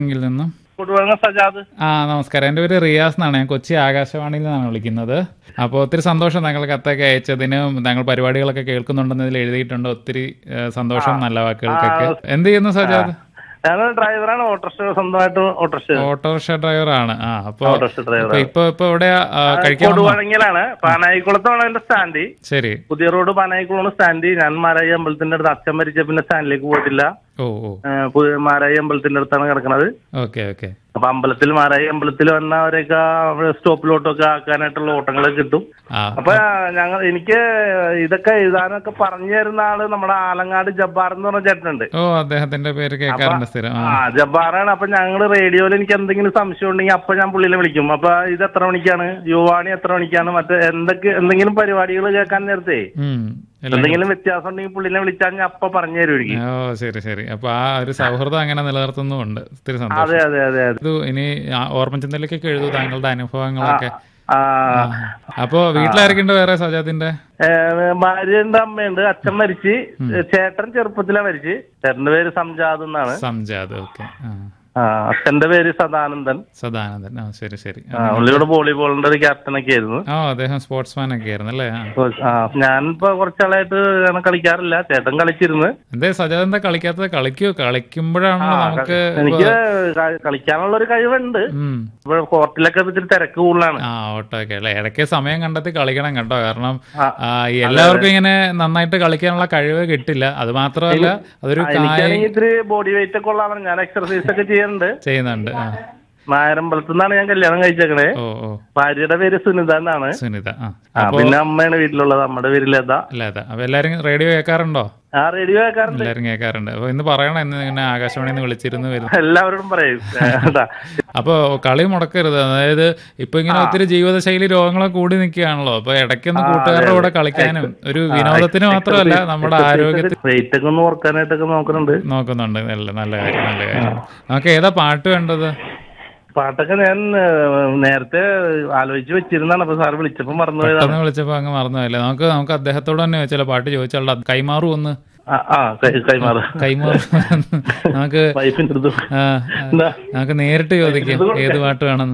ിൽ നിന്നും കൊടുവഴങ്ങ സജാദ് ആ നമസ്കാരം എൻ്റെ പേര് റിയാസ് എന്നാണ് ഞാൻ കൊച്ചി ആകാശവാണിയിൽ നിന്നാണ് വിളിക്കുന്നത് അപ്പോൾ ഒത്തിരി സന്തോഷം താങ്കൾ കത്തൊക്കെ അയച്ചതിനും താങ്കൾ പരിപാടികളൊക്കെ കേൾക്കുന്നുണ്ടെന്ന് ഇതിൽ എഴുതിയിട്ടുണ്ട് ഒത്തിരി ഏ, സന്തോഷം നല്ല വാക്കുകൾക്കൊക്കെ എന്ത് ചെയ്യുന്നു സജാദ് ഞാൻ ഡ്രൈവറാണ് ഓട്ടോറിക്ഷ സ്വന്തമായിട്ട് ഓട്ടോറിക്ഷ ഓട്ടോറിക്ഷ ഡ്രൈവറാണ് ആ അപ്പോൾ ഓട്ടോറിക്ഷ ഡ്രൈവർ ഇപ്പൊ ഇപ്പൊ എവിടെയാ ആ, കഴിക്കാൻ വന്നോ? കൊടുവഴങ്ങിലാണ് പാനായിക്കുളത്താണ് എന്റെ സ്റ്റാൻഡ് ശരി പുതിയ റോഡ് പാനായിക്കുളമാണ് സ്റ്റാൻഡ് ഞാൻ മാരായി അമ്പലത്തിന്റെ അടുത്ത് അച്ഛൻ മരിച്ച പിന്നെ സ്റ്റാൻഡിലേക്ക് പോയിട്ടില്ല ഓ ഓ ഏഹ് പുതിയ മാരായി അമ്പലത്തിന്റെ അടുത്താണ് കിടക്കുന്നത് ഓക്കെ ഓക്കെ അപ്പൊ അമ്പലത്തിൽ മാരായി അമ്പലത്തിൽ വന്നവരെയൊക്കെ അവിടെ സ്റ്റോപ്പിലോട്ടൊക്കെ ആക്കാനായിട്ടുള്ള ഓട്ടങ്ങൾ കിട്ടും ആ അപ്പൊ ഞങ്ങൾ എനിക്ക് ഇതൊക്കെ എഴുതാനൊക്കെ പറഞ്ഞു തരുന്ന ആള് നമ്മുടെ ആലങ്ങാട് ജബ്ബാർ എന്ന് പറഞ്ഞ ചേട്ടനുണ്ട് ഓ അദ്ദേഹത്തിന്റെ പേര് കേൾക്കാറുണ്ട് സ്ഥിരം ആ ആ ജബ്ബാറാണ് അപ്പൊ ഞങ്ങള് റേഡിയോയിൽ എനിക്ക് എന്തെങ്കിലും സംശയം ഉണ്ടെങ്കിൽ അപ്പൊ ഞാൻ പുള്ളിനെ വിളിക്കും അപ്പൊ ഇത് എത്ര മണിക്കാണ് യുവാണി എത്ര മണിക്കാണ് മറ്റേ എന്തൊക്കെ എന്തെങ്കിലും പരിപാടികൾ കേൾക്കാൻ നേരത്തെ ഉം എല്ലാം എന്തെങ്കിലും വ്യത്യാസം ഉണ്ടെങ്കിൽ പുള്ളിനെ വിളിച്ചാൽ ഞാൻ അപ്പൊ പറഞ്ഞു തരും എനിക്ക് ഓ ശരി ശരി അപ്പൊ ആ ഒരു സൗഹൃദം അങ്ങനെ നിലനിർത്തുന്നുമുണ്ട് ഒത്തിരി സന്തോഷം അതെ അതെ അതെ അതെ ഇത് ഇനി ആ ഓർമ്മചിന്തയിലേക്കൊക്കെ എഴുതൂ താങ്കളുടെ അനുഭവങ്ങളൊക്കെ ആ അപ്പോ വീട്ടിലായിരിക്കണ്ട് വേറെ സജാദിന്റെ ഏഹ് ഭാര്യയുണ്ട് അമ്മയുണ്ട് അച്ഛൻ മരിച്ച് ചേട്ടൻ ചെറുപ്പത്തിലാ മരിച്ച് ചേട്ടന്റെ പേര് സംജാദ് എന്നാണ് സംജാദ് ഓക്കെ ആ അച്ഛന്റെ പേര് സദാനന്ദൻ സദാനന്ദൻ ആ ശരി ശരി ആ പുള്ളിയുടെ വോളിബോളിന്റെ ഒരു ക്യാപ്റ്റനൊക്കെ ആയിരുന്നു ഓ അദ്ദേഹം സ്പോർട്സ്മാൻ ഒക്കെ ആയിരുന്നു അല്ലേ ആ. ആ ഞാനിപ്പോ കുറച്ചാളായിട്ട് അങ്ങനെ കളിക്കാറില്ല ചേട്ടൻ കളിച്ചിരുന്നു എന്തേ സജാദ് എന്താ കളിക്കാത്തത് കളിക്കോ കളിക്കുമ്പോഴാണല്ലോ നമുക്ക് എനിക്ക് ക- കളിക്കാനുള്ള ഒരു കഴിവുണ്ട് ഉം ഇപ്പൊ കോർട്ടിലൊക്കെ ഇത്തിരി തിരക്ക് കൂടുതലാണ് ആ ഓട്ടോ ഒക്കെ അല്ലേ ഇടയ്ക്ക് സമയം കണ്ടെത്തി കളിക്കണം കേട്ടോ കാരണം ആ. ആ, ഈ എല്ലാവർക്കും ഇങ്ങനെ നന്നായിട്ട് കളിക്കാനുള്ള കഴിവ് കിട്ടില്ല അത് മാത്രമല്ല അതൊരു കായ എനിക്കാണെങ്കിൽ ഇത്തിരി ബോഡി വെയിറ്റ് ഒക്കെ ഉള്ളതാണ് ഞാൻ എക്സർസൈസ് ഒക്കെ ചെയ്യുന്നുണ്ട് ചെയ്യുന്നുണ്ട് ആ നായരമ്പലത്തു നിന്നാണ് ഞാൻ കല്യാണം കഴിച്ചേക്കണേ ഓ ഓ ഭാര്യയുടെ പേര് സുനിത എന്നാണ് സുനിത ആ ആ പിന്നെ അമ്മയാണ് വീട്ടിലുള്ളത് നമ്മുടെ പേര് ലത അല്ല അതാ അപ്പൊ എല്ലാരും റേഡിയോ കേൾക്കാറുണ്ടോ ആ റേഡിയോ കേൾക്കാറുണ്ട് എല്ലാരും കേൾക്കാറുണ്ട് അപ്പൊ ഇന്ന് പറയണം എന്ന് ഇങ്ങനെ ആകാശവാണിയിൽ നിന്ന് വിളിച്ചിരുന്നു വരുന്നു എല്ലാവരോടും പറയും അതാ. അപ്പൊ കളി മുടക്കരുത് അതായത് ഇപ്പൊ ഇങ്ങനെ ഒത്തിരി ജീവിതശൈലി രോഗങ്ങളൊക്കെ കൂടി നിൽക്കുകയാണല്ലോ അപ്പൊ ഇടയ്ക്കൊന്ന് കൂട്ടുകാരുടെ കൂടെ കളിക്കാനും ഒരു വിനോദത്തിന് മാത്രമല്ല നമ്മുടെ ആരോഗ്യത്തിന് വെയിറ്റ് ഒക്കെ ഒന്ന് ഓർക്കാനായിട്ടൊക്കെ നോക്കുന്നുണ്ട് നോക്കുന്നുണ്ട് നല്ല നല്ല കാര്യം നല്ല കാര്യം നമുക്ക് ഏതാ പാട്ട് വേണ്ടത് പാട്ടൊക്കെ ഞാൻ ഏഹ്, നേരത്തെ ആലോചിച്ച് വെച്ചിരുന്നാണ് അപ്പൊ സാർ വിളിച്ചപ്പോ മറന്നുപോയതാണ് പെട്ടെന്ന് വിളിച്ചപ്പോ അങ്ങ് മറന്നുപോയല്ലേ നമുക്ക് നമുക്ക് അദ്ദേഹത്തോട് തന്നെ ചോദിച്ചാലോ പാട്ട് ചോദിച്ചാലോ കൈമാറു ഒന്ന് ആ, ആ കൈ- കൈമാറ് കൈമാറു നമുക്ക് വൈഫിന്റെ അടുത്ത് ആ, എന്താ നമുക്ക് നേരിട്ട് ചോദിക്കാം ഏത് പാട്ട് വേണമെന്ന്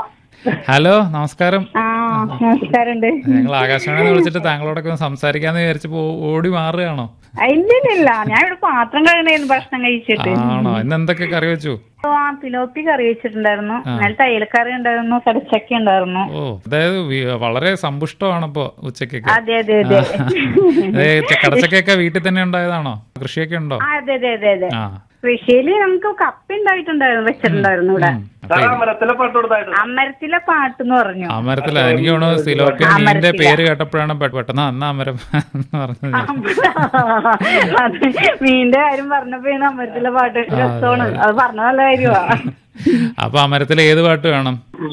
ഹലോ നമസ്കാരം ആ നമസ്കാരമുണ്ട് ഞങ്ങൾ ആകാശവാണി വിളിച്ചിട്ട് താങ്കളോടൊക്കെ ഒന്ന് സംസാരിക്കാന്ന് വിചാരിച്ചപ്പോ ഓടി മാറുകയാണോ ആ, ഇല്ല ഇല്ല ഇല്ല ഞാൻ ഇവിടെ പാത്രം കഴുകണായിരുന്നു ഭക്ഷണം കഴിച്ചിട്ട് ആണോ ഇന്ന് എന്തൊക്കെ കറി വെച്ചു ആ പിലോപ്പി കറി വെച്ചിട്ടുണ്ടായിരുന്നു എന്നാൽ തയ്യൽക്കറി ഉണ്ടായിരുന്നു കടച്ചക്ക ഉണ്ടായിരുന്നു ഓ അതായത് വി- വളരെ സമ്പുഷ്ടമാണപ്പോ ഉച്ചക്കൊക്കെ അതെ അതെ അതെ അതെ കടച്ചക്കൊക്കെ വീട്ടിൽ തന്നെ ഉണ്ടായതാണോ കൃഷിയൊക്കെ ഉണ്ടോ ആ, അതെ അതെ അതെ അതെ ആ കൃഷിയില് നമുക്ക് കപ്പ ഉണ്ടായിട്ടുണ്ടായിരുന്നു വെച്ചിട്ടുണ്ടായിരുന്നു ഇവിടെ ഉം. സാർ അമരത്തിലെ പാട്ട് കൊടുത്തായിട്ട് അമരത്തിലെ പാട്ടെന്ന് പറഞ്ഞു അമരത്തില എനിക്ക് തോന്നുന്നു സിലോപ്പിയ മീനിന്റെ പേര് കേട്ടപ്പോഴാണ് പെ- പെട്ടെന്ന് അന്ന് അമരം എന്ന് പറഞ്ഞത് അത് മീന്റെ കാര്യം പറഞ്ഞപ്പോഴാണ് അമരത്തിലെ പാട്ട് രസമാണ് അത് പറഞ്ഞ നല്ല കാര്യമാ അപ്പൊ അമരത്തിൽ ഏത് പാട്ട് വേണം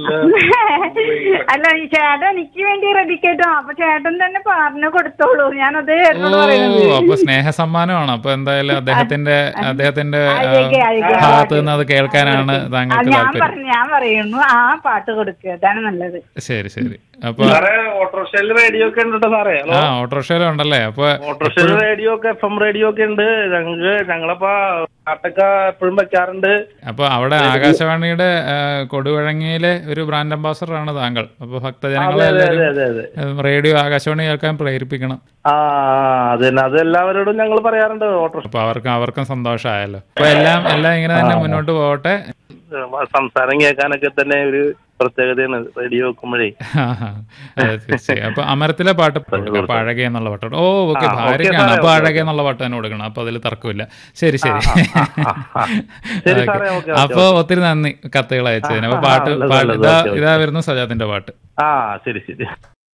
അല്ല ഈ ചേട്ടൻ എനിക്ക് വേണ്ടി റെഡിക്കേറ്റോ അപ്പൊ ചേട്ടൻ തന്നെ പറഞ്ഞു കൊടുത്തോളൂ ഞാനത് ഓ ചേട്ടനോട് പറയുന്നത് അപ്പൊ സ്നേഹ സമ്മാനമാണ് അപ്പൊ എന്തായാലും അദ്ദേഹത്തിന്റെ അദ്ദേഹത്തിന്റെ ആ, ആയിക്കേ, ആയിക്കേ. ഭാഗത്ത് നിന്ന് അത് കേൾക്കാനാണ് ആ, താങ്കൾക്ക് ഞാൻ താല്പര്യം പറഞ്ഞു ഞാൻ പറയുന്നു ആ പാട്ട് കൊടുക്കുക അതാണ് നല്ലത് ശരി ശരി അപ്പൊ സാറേ ഓട്ടോറിക്ഷയിൽ റേഡിയോ ഒക്കെ ഉണ്ട് കേട്ടോ സാറേ ആ ഓട്ടോറിക്ഷയിലുണ്ടല്ലേ അപ്പൊ ഓട്ടോറിക്ഷയിൽ റേഡിയോ ഒക്കെ എഫ് എം റേഡിയോ ഒക്കെ ഉണ്ട് ഞങ്ങൾക്ക് ഞങ്ങളപ്പോ പാട്ടൊക്കെ എപ്പോഴും വെക്കാറുണ്ട് അപ്പൊ അവിടെ ആകാശവാണിയുടെ ആ, കൊടുവഴങ്ങിയിലെ ഒരു ബ്രാൻഡ് അംബാസഡർ ആണ് താങ്കൾ അപ്പൊ ഭക്തജനങ്ങളെ അതെ അതെ എല്ലാവരും അതെ അതെ ഉം, റേഡിയോ ആകാശവാണി കേൾക്കാൻ പ്രേരിപ്പിക്കണം ആ അത് തന്നെ അത് എല്ലാവരോടും ഞങ്ങൾ പറയാറുണ്ട് ഓട്ടോറിക്ഷ അപ്പൊ അവർക്കും അവർക്കും സന്തോഷമായല്ലോ അപ്പൊ എല്ലാം എല്ലാം ഇങ്ങനെ തന്നെ മുന്നോട്ട് പോകട്ടെ സംസാരം കേൾക്കാനൊക്കെ തന്നെ ഒരു പ്രത്യേകതയാണ് റേഡിയോ വെക്കുമ്പോഴേ അതെ, തീർച്ചയായും അപ്പൊ അമരത്തിലെ പാട്ട് കൊടുക്കാം. അപ്പൊ അഴകെ എന്നുള്ള പാട്ട് കൊടുക്കാം. ഓ ഓക്കെ ആ, ഓക്കേ ഭാര്യക്കാണ് സാറേ, അപ്പൊ ഓക്കേ, അഴകെ എന്നുള്ള പാട്ട് തന്നെ കൊടുക്കണം അപ്പൊ അതിൽ തർക്കമില്ല ശരി ശരി ആ, ആ. ശരി ഓക്കേ. സാറേ, ഓക്കേ, ഓക്കേ, അപ്പൊ ഒത്തിരി നന്ദി കത്തുകൾ അയച്ചതിന് അപ്പൊ ആ, പാട്ട് നല്ലത്, പാട്ട് നല്ലത്, ഇതാ ഓക്കേ, ഓക്കേ. ഇതാ വരുന്നു സജാദിന്റെ പാട്ട് ആ ശരി ശരി